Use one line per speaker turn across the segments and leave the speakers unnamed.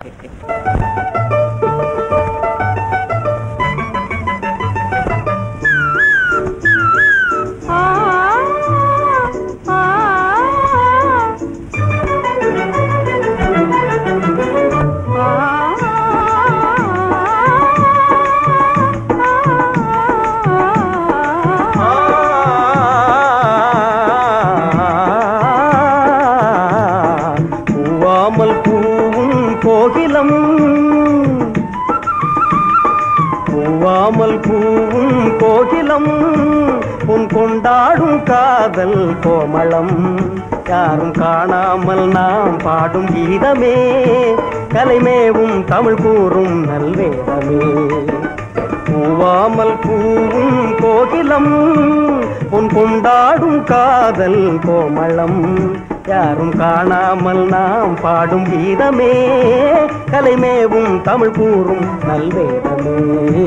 ஆ ஆ
பூவாமல் பூவும் கோகிலம் பூவாமல் பூவும் கோகிலம் உன் கொண்டாடும் காதல் கோமளம் யாரும் காணாமல் நாம் பாடும் கீதமே கலைமேவும் தமிழ் கூறும் நல்வேதமே பூவாமல் பூவும் கோகிலம் உன் கொண்டாடும் காதல் கோமளம் யாரும் காணாமல் நாம் பாடும் கீதமே கலைமேவும் தமிழ் கூறும் நல்வேதமே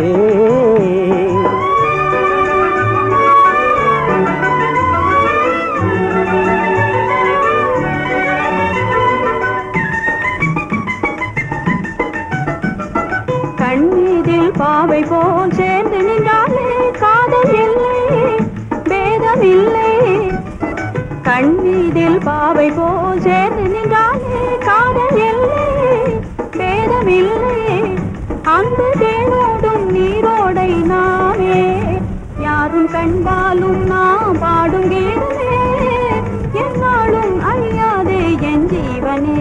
கண்ணீரில் பாவை போல் சேர்ந்து நின்றாலே காதல் இல்லை பேதம் இல்லை கண்ணீரில் பாவை போல் சேர்ந்து நின்றாலே காதல் இல்லை பேதம் இல்லை அன்பு தேனோடும் நீரோடை நாமே யாரும் கண்டாலும் நாம் பாடும் கீதமே என்னாலும் அழியாதே என் ஜீவனே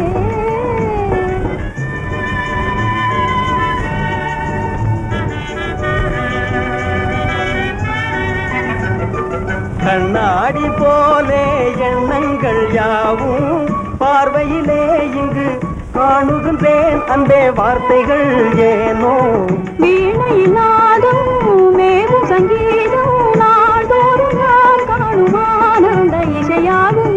கண்ணாடி போலே எண்ணங்கள் யாவும் பார்வையிலே இங்கு காணுகின்றேன் அந்த வார்த்தைகள் ஏனோ
வீணையில் நாதம் மேவும் சங்கீதம் நாள்தோறும் நாம் காணும் ஆனந்த இசையாகும்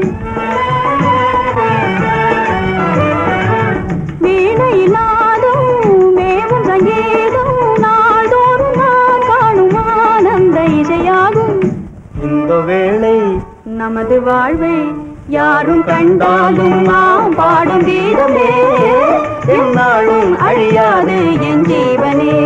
வீணையில் நாதம் மேவும் சங்கீதம் நாள்தோறும் நாம் காணும் ஆனந்த இசையாகும்
இந்த வேளை
நமது வாழ்வை யாரும் கண்டாலும் நாம் பாடும் கீதமே எந்நாளும் அழியாது என் ஜீவனே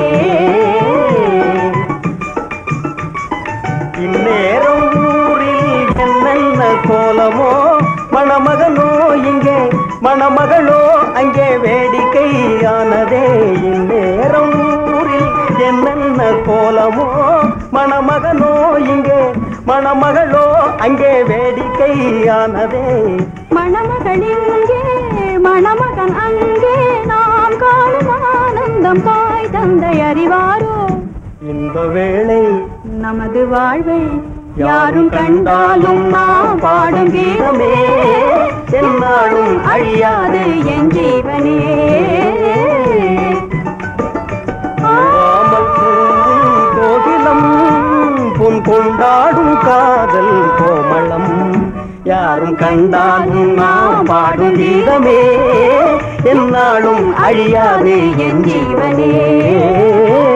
இந்நேரம் ஊரில் என்னென்ன கோலமோ மணமகனோ இங்கே மணமகளோ அங்கே வேடிக்கையானதே இந்நேரம் ஊரில் என்னென்ன கோலமோ மணமகனோ இங்கே மணமகளோ அங்கே வேடிக்கையானதே
மணமகள் இங்கே மணமகன் அங்கே நாம் காணும் ஆனந்தம் தாய் தந்தை அறிவாரோ
இந்த வேளை
நமது வாழ்வை யாரும் கண்டாலும் நாம் பாடும் கீதமே எந்நாளும் அழியாது என் ஜீவனே
பூவாமல் பூவும் கோகிலம் பொன் கொண்டாடும் காதல் கோமளம் யாரும் கண்டாலும் நாம் பாடும் கீதமே எந்நாளும் அழியாது என் ஜீவனே